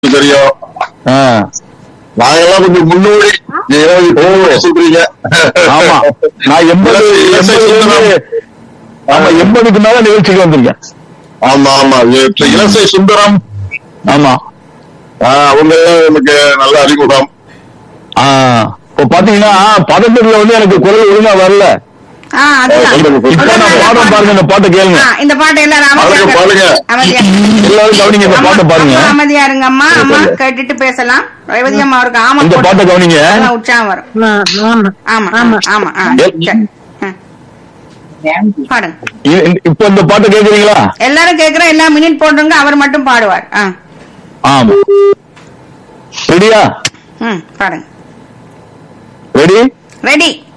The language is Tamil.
தெரியும் ஆ, நாங்கெல்லாம் கொஞ்சம் முன்னோடி ஏதாவது இப்போ சொல்றீங்க ஆமா நான் எண்பது இலசை எண்பதுல இருந்து- சுந்தரம். ஆமா எண்பதுக்கு மேல நிகழ்ச்சிக்கு வந்திருக்கேன் ஆமா ஆமா இப்ப இலசை சுந்தரம் ஆமா ஆஹ், அவங்க எல்லாம் எனக்கு நல்ல அறிமுகம் ஆ, இப்போ பாத்தீங்கன்னா பதட்டத்துல வந்து எனக்கு குரல் ஒழுங்கா வரல ஆ, அதுதான். இப்ப நான் பாடம் பாருங்க இந்த பாட்டை கேளுங்க ஆ, இந்த பாட்டு எல்லாரும் அமைதியா பாருங்க, பாருங்க. அமைதியா எல்லாரும் கவனிங்க இந்த அம்மா, பாட்டை பாருங்க அம்மா அமைதியா இருங்க அம்மா அம்மா சரி. கேட்டுட்டு பேசலாம் ரேவதி அம்மா அவருக்கு ஆமா இந்த போட்டு- பாட்டை கவனிங்க அதான் உற்சாகம் வரும் ஆமா ஆமா ஆமா ஆமா ஆ, எல்- சரி. ஆ. பாடுங்க இ- இந்த- இப்போ இந்த பாட்டை கேக்குறீங்களா எல்லாரும் கேக்குற எல்லா மினிட் போடுங்க அவர் மட்டும் பாடுவார் ஆ ஆமா ரெடியா ம் பாடுங்க ரெடி ரெடி